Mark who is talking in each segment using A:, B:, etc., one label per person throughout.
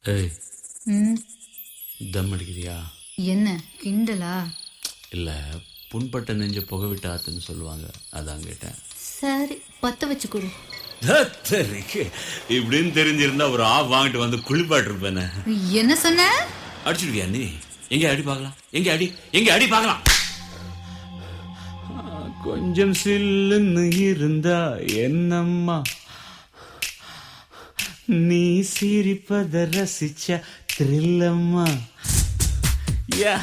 A: ஏய்
B: ம்
A: தம் அடிக்கிறியா
B: என்ன கிண்டலா
A: இல்ல புண்பட்ட நெஞ்ச புகை விட்டு ஆத்துன்னு சொல்லுவாங்க அதான் கேட்டேன்
B: சரி பத்த வச்சு கொடு
A: தத்தரிக்கு. இப்படின்னு தெரிஞ்சிருந்தா ஒரு ஆஃப் வாங்கிட்டு வந்து குளிப்பாட்டு இருப்பேனே
B: என்ன சொன்ன
A: அடிச்சிருவியா நீ எங்க அடி பார்க்கலாம் எங்க அடி எங்க அடி பார்க்கலாம் கொஞ்சம் சில்லுன்னு இருந்தா என்னம்மா நீ சிரிப்பத ரசிச்ச த்ரில்லம்மா யா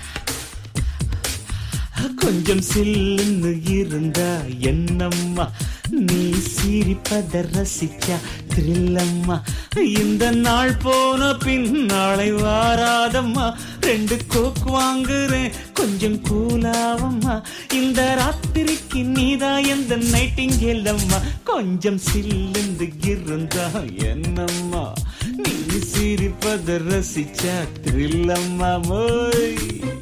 A: கொஞ்சம் சில்லுன்னு இருந்தா என்னம்மா நீ சிரிப்பத ரசிச்சா த்ரில்லம்மா இந்த நாள் போன பின் நாளை வாராதம்மா ரெண்டு கோக் வாங்குறேன் கொஞ்சம் கூலாவம்மா இந்த ராத்திரிக்கு நீதா எந்த நைட்டிங்கேல் அம்மா கொஞ்சம் சில்லுந்து இருந்தா என்னம்மா நீ சிரிப்பத ரசிச்சா த்ரில்லம்மா மோய்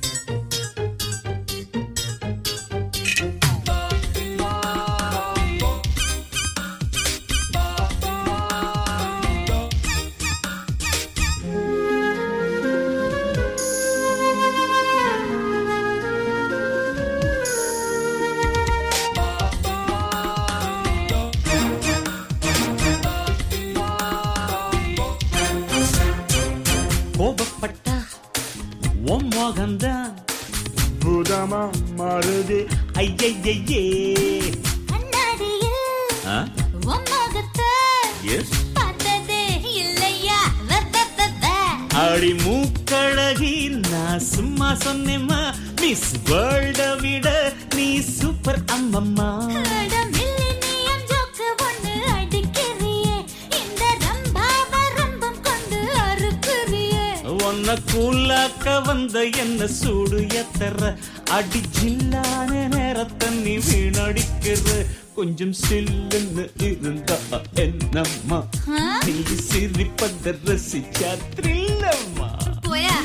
A: கோபப்பட்டா உன் மோகம்தான் பூதமா மாறுது ஐயையே
B: கண்ணாடியில்
A: ஆ
B: உன் முகத்தை
A: எஸ்
B: பார்த்ததே இல்லையா வ, வ, வ, வ.
A: அடி மூக்கழகி நான் சும்மா சொன்னேம்மா மிஸ் வேர்ல்ட விட நீ சூப்பர் அம்மம்மா
B: அட millennium joke ஒண்ணு அடிக்கிறியே. இந்த ரம்பாவ ரம்பம் கொண்டு அறுக்குறியே.
A: உன்னை கூலாக்க வந்த என்ன சூடு எத்தற அடி ஜில்லான நேரத்தை நீ வீணடிக்கிற கொஞ்சம் சில்லுன்னு இருந்தா என்னம்மா
B: ஆ?
A: நீ சிரிப்பத ரசிச்சா த்ரில்லம்மா
B: போயா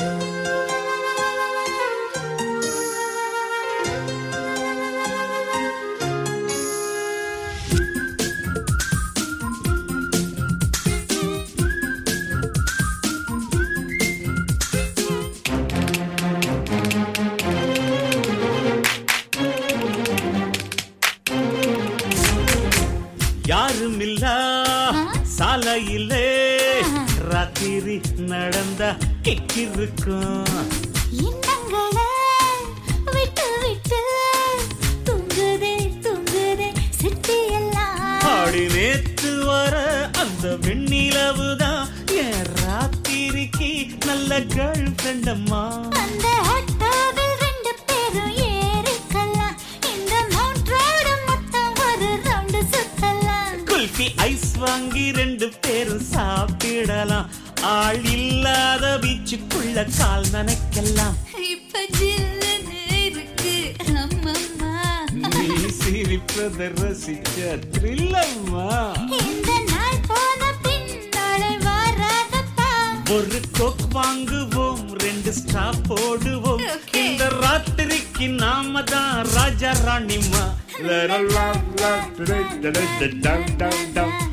A: யாரும் இல்ல சாலையிலே ராத்திரி நடந்தா கிக்கிருக்கும்
B: எண்ணங்களை விட்டு விட்டு தூங்குதே தூங்குதே சிட்டி எல்லாம்
A: ஆடி நேத்து வர அந்த வெண்ணிலவுதான் என் ராத்திரிக்கு நல்ல கேர்ள் ஃப்ரெண்டம்மா
B: அந்த ஆட்டோவில் ரெண்டு பேரும் ஏறிக்கலாம் இந்த மவுண்ட் ரோடு மொத்தம் ஒரு ரவுண்டு சுத்தலாம்
A: குல்ஃபி ஐஸ் வாங்கி ரெண்டு பேரும் சாப்பிடலாம் ஆள் இல்லாத பீச்சுக்குள்ள கால் நனைக்கலாம்
B: இப்ப ஜில்லுன்னு இருக்கு அம்மம்மா
A: நீ சிரிப்பத ரசிச்ச த்ரில்லம்மா
B: இந்த நாள் போன பின் நாளை வாராதப்பா
A: ஒரு கோக் வாங்குவோம் ரெண்டு ஸ்டா போடுவோம்
B: Okay.
A: இந்த ராத்திரிக்கு நாம தான் ராஜா ராணிமா லா, லா, லா, லா, லா, லா, லா, லா, லா, லா.